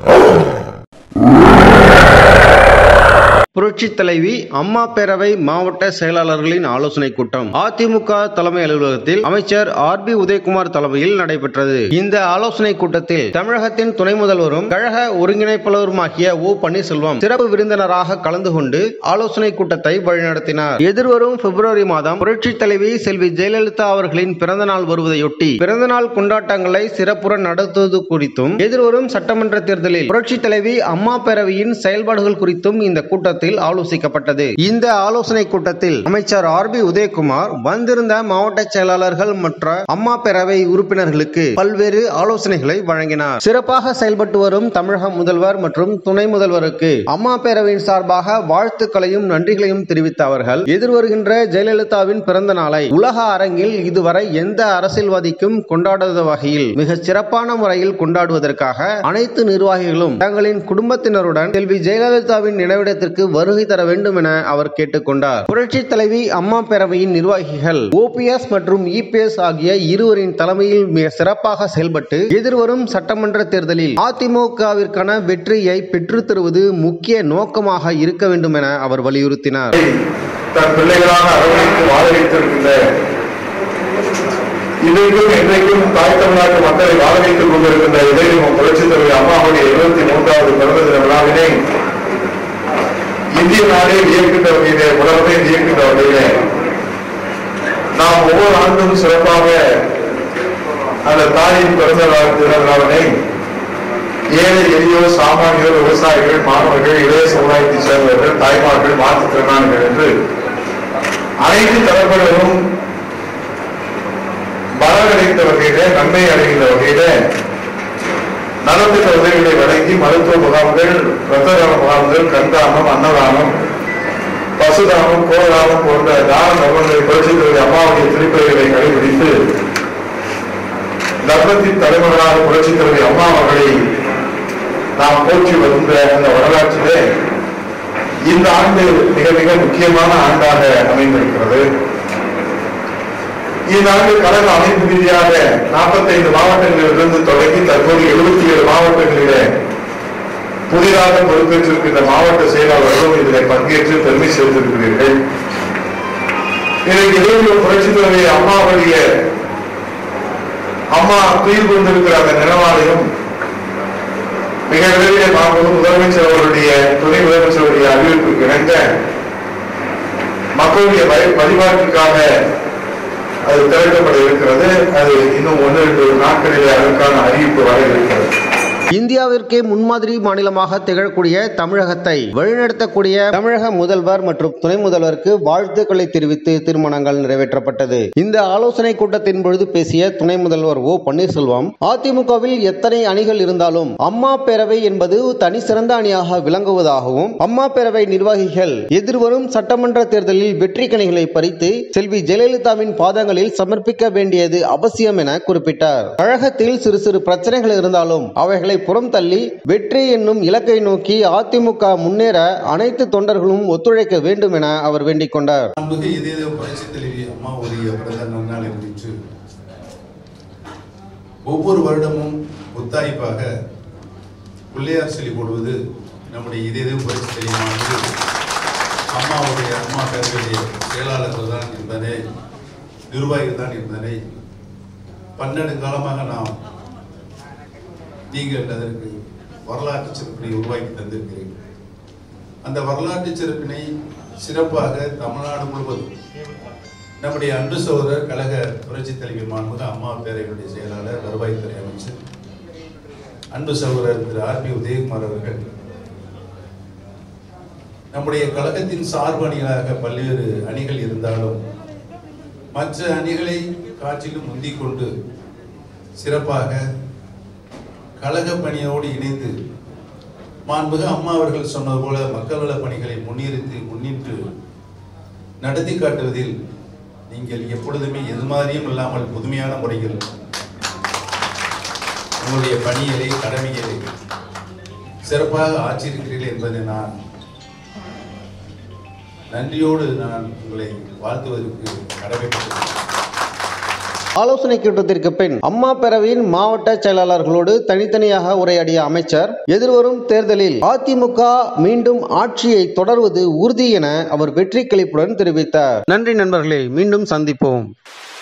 புரட்சி தலைவி அம்மா பேரவை மாவட்ட செயலாளர்களின் ஆலோசனை கூட்டம் அதிமுக தலைமை அலுவலகத்தில் அமைச்சர் ஆர் பி உதயகுமார் தலைமையில் நடைபெற்றது இந்த ஆலோசனை கூட்டத்தில் தமிழகத்தின் துணை முதல்வரும் கழக ஒருங்கிணைப்பாளருமாகிய ஓ பன்னீர்செல்வம் சிறப்பு விருந்தினராக கலந்து கொண்டு ஆலோசனை கூட்டத்தை வழிநடத்தினார் எதிர்வரும் பிப்ரவரி மாதம் புரட்சி தலைவி செல்வி ஜெயலலிதா அவர்களின் பிறந்த நாள் வருவதையொட்டி பிறந்த நாள் கொண்டாட்டங்களை சிறப்புற நடத்துவது குறித்தும் எதிர்வரும் சட்டமன்ற தேர்தலில் புரட்சி தலைவி அம்மா பேரவையின் செயல்பாடுகள் குறித்தும் இந்த கூட்டத்தில் ஆலோசிக்கப்பட்டது இந்த ஆலோசனை கூட்டத்தில் அமைச்சர் ஆர் பி உதயகுமார் வந்திருந்த மாவட்ட செயலாளர்கள் மற்ற அம்மா பேரவை உறுப்பினர்களுக்கு பல்வேறு ஆலோசனைகளை வழங்கினார் சிறப்பாக செயல்பட்டு வரும் தமிழக முதல்வர் மற்றும் துணை முதல்வருக்கு அம்மா பேரவையின் சார்பாக வாழ்த்துக்களையும் நன்றிகளையும் தெரிவித்த அவர்கள் எதிர்வருகின்ற ஜெயலலிதாவின் பிறந்த நாளை உலக அரங்கில் இதுவரை எந்த அரசியல்வாதிக்கும் கொண்டாடாத வகையில் மிக சிறப்பான முறையில் கொண்டாடுவதற்காக அனைத்து நிர்வாகிகளும் தங்களின் குடும்பத்தினருடன் செல்வி ஜெயலலிதாவின் நினைவிடத்திற்கு வருகை தர வேண்டும் என அவர் கேட்டுக்கொண்டார் புரட்சி தலைவி அம்மா பேரவையின் நிர்வாகிகள் ஓபிஎஸ் மற்றும் இபிஎஸ் ஆகிய இருவரின் தலைமையில் மிக சிறப்பாக செயல்பட்டு எதிர்வரும் சட்டமன்ற தேர்தலில் அதிமுகவிற்கான வெற்றியை பெற்றுத் தருவது முக்கிய நோக்கமாக இருக்க வேண்டும் என அவர் வலியுறுத்தினார் தன் பிள்ளைகளாக அரவணைத்து வாழ வைத்திருக்கின்ற இன்றைக்கும் இன்றைக்கும் தாய் தமிழ்நாட்டு மக்களை வாழ வைத்துக் கொண்டிருக்கின்ற இதையும் புரட்சித் தலைவர் அம்மாவுடைய இருபத்தி மூன்றாவது பிறந்த தின விழாவினை இந்திய நாடே வியக்கின்ற வகையிலே உலகமே வியக்கின்ற வகையிலே நாம் ஒவ்வொரு ஆண்டும் சிறப்பாக அந்த தாயின் பிறந்த நாள் தின விழாவினை ஏழை எளியோர் சாமானியர் விவசாயிகள் மாணவர்கள் இளைய சமுதாயத்தை சேர்ந்தவர்கள் தாய்மார்கள் மாற்றுத்திறனாளிகள் என்று அனைத்து தரப்பினரும் பலன் அடைந்த வகையில நன்மை அடைகின்ற வகையில நலத்திட்ட உதவிகளை வழங்கி மருத்துவ முகாம்கள் இரத்த தான முகாம்கள் கண்தானம் அன்னதானம் பசுதானம் கோதானம் போன்ற தான நபர்களை புரட்சித்துறை அம்மாவுடைய திருப்பதிகளை கடைபிடித்து தர்மத்தின் தலைமகனாக புரட்சித் தலைவி அம்மா அவர்களை நாம் போற்றி வருகின்ற அந்த வரலாற்றிலே இந்த ஆண்டு மிக மிக முக்கியமான ஆண்டாக அமைந்திருக்கிறது இந்த ஆண்டு கழக அமைப்பு ரீதியாக நாற்பத்தைந்து மாவட்டங்களிலிருந்து தொடங்கி தற்போது எழுபத்தி ஏழு மாவட்டங்களிலே புதிதாக பொறுப்பேற்றிருக்கின்ற மாவட்ட செயலாளர்களும் இதில் பங்கேற்று பெருமை சேர்த்திருக்கிறீர்கள் இன்றைக்கு இடையில புரட்சித் தலைவி அம்மாவுடைய அம்மா துயில் கொண்டிருக்கிற அந்த நினைவாலயம் மிக விரைவிலே மாண்பு முதலமைச்சர் அவருடைய துணை முதலமைச்சருடைய அறிவிப்புக்கு இணங்க மக்களுடைய வழி- வழிபாட்டிற்காக அது திறக்கப்பட இருக்கிறது அது இன்னும் ஒன்று ரெண்டு நாட்களிலே அதற்கான அறிவிப்பு வர இருக்கிறது இந்தியாவிற்கே முன்மாதிரி மாநிலமாக திகழக்கூடிய தமிழகத்தை வழிநடத்தக்கூடிய தமிழக முதல்வர் மற்றும் துணை முதல்வருக்கு வாழ்த்துக்களை தெரிவித்து தீர்மானங்கள் நிறைவேற்றப்பட்டது இந்த ஆலோசனை கூட்டத்தின் பொழுது பேசிய துணை முதல்வர் ஓ பன்னீர்செல்வம் அதிமுகவில் எத்தனை அணிகள் இருந்தாலும் அம்மா பேரவை என்பது தனி சிறந்த அணியாக விளங்குவதாகவும் அம்மா பேரவை நிர்வாகிகள் எதிர்வரும் சட்டமன்ற தேர்தலில் வெற்றி கனிகளை பறித்து செல்வி ஜெயலலிதாவின் பாதங்களில் சமர்ப்பிக்க வேண்டியது அவசியம் என குறிப்பிட்டார் கழகத்தில் சிறு சிறு பிரச்சனைகள் இருந்தாலும் அவைகளை புறம் தள்ளி வெற்றி என்னும் இலக்கை நோக்கி அதிமுக முன்னேற அனைத்து தொண்டர்களும் ஒத்துழைக்க வேண்டும் என அவர் வேண்டிக் கொண்டார் மாண்புமிகு இதய புரட்சி தலைவி அம்மாவுடைய பிறந்த நன்னாளை முன்னிட்டு ஒவ்வொரு வருடமும் முத்தாய்ப்பாக பிள்ளையார் சொல்லி போடுவது நம்முடைய இதய புரட்சி தலைவியானது அம்மாவுடைய அம்மா பேரவையுடைய செயலாளர்கள் தான் என்பதை நிர்வாகிகள் தான் என்பதை பன்னெண்டு காலமாக நாம் நீங்கள் அதற்கு வரலாற்று சிறப்பினை உருவாக்கி தந்திருக்கிறீர்கள் அந்த வரலாற்று சிறப்பினை சிறப்பாக தமிழ்நாடு முழுவதும் நம்முடைய அன்பு சகோதரர் கழக புரட்சி தலைவி மாண்புக அம்மா பேரவையுடைய செயலாளர் வருவாய்த்துறை அமைச்சர் அன்பு சகோதரர் திரு ஆர் பி உதயகுமார் அவர்கள் நம்முடைய கழகத்தின் சார்பு அணிகளாக பல்வேறு அணிகள் இருந்தாலும் மற்ற அணிகளை காற்றிலும் முந்திக் கொண்டு சிறப்பாக கழக பணியோடு இணைந்து மாண்புக அம்மா அவர்கள் சொன்னது போல மக்கள் நலப் பணிகளை முன்னிறுத்தி முன்னின்று நடத்தி காட்டுவதில் நீங்கள் எப்பொழுதுமே எது மாதிரியும் இல்லாமல் புதுமையான முறையில் உங்களுடைய பணிகளை கடமைகளை சிறப்பாக ஆற்றியிருக்கிறீர்கள் என்பதை நான் நன்றியோடு நான் உங்களை வாழ்த்துவதற்கு கடமைப்பட்டிருக்கிறேன் ஆலோசனை கூட்டத்திற்கு பின் அம்மா பேரவையின் மாவட்ட செயலாளர்களோடு தனித்தனியாக உரையாடிய அமைச்சர் எதிர்வரும் தேர்தலில் அதிமுக மீண்டும் ஆட்சியை தொடர்வது உறுதி என அவர் வெற்றி கழிப்புடன் தெரிவித்தார் நன்றி நண்பர்களே மீண்டும் சந்திப்போம்